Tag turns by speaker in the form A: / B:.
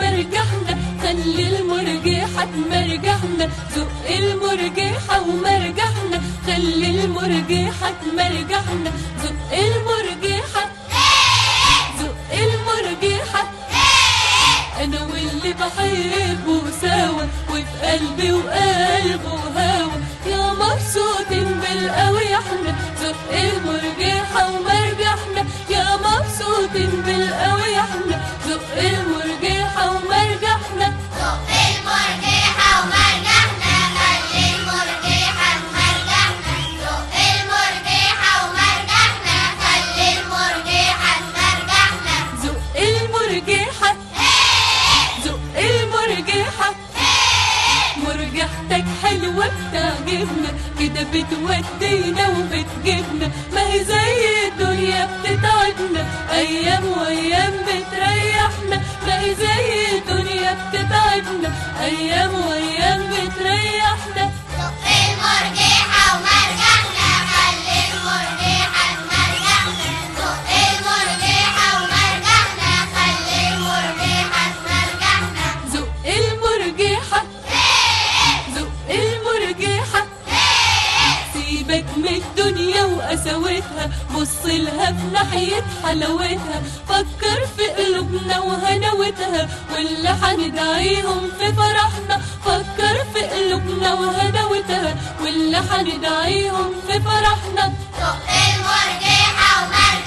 A: ومرجحنا خلي المرجحة تمرجحنا زق المرجحة ومرجحنا خلي المرجحة تمرجحنا زق المرجحة زق المرجحة انا واللي بحبه سوا وفي قلبي وقلبه هوا يا مبسوطين بالقوي احنا زق المرجحة ومرجحنا يا مبسوطين بالقوي احنا زق المرجحة ومرجحنا
B: زق المرجحة ومرجحنا خلي المرجحة تمرجحنا زق المرجحة ومرجحنا خلي المرجحة تمرجحنا
A: زق المرجحة زق المرجحة مرجحتك حلوة بتعجبنا كده بتودينا وبتجيبنا ما هي زي الدنيا بتتعبنا أيام وأيام بتريحنا ما هي زي الدنيا بتتعبنا أيام وأيام بتريحنا
B: زق المرجحة ومرجحنا خلي المرجحة تمرجحنا زق المرجحة ومرجحنا خلي المرجحة تمرجحنا
A: زق المرجحة زق المرجحة سيبك من الدنيا وقساوتها بص لها في ناحية حلاوتها فكر في قلوبنا وهنوتها واللي هندعيهم في فرحنا فكر في قلوبنا وهنوتها واللي هندعيهم في فرحنا
B: زق المرجحة ومرجحنا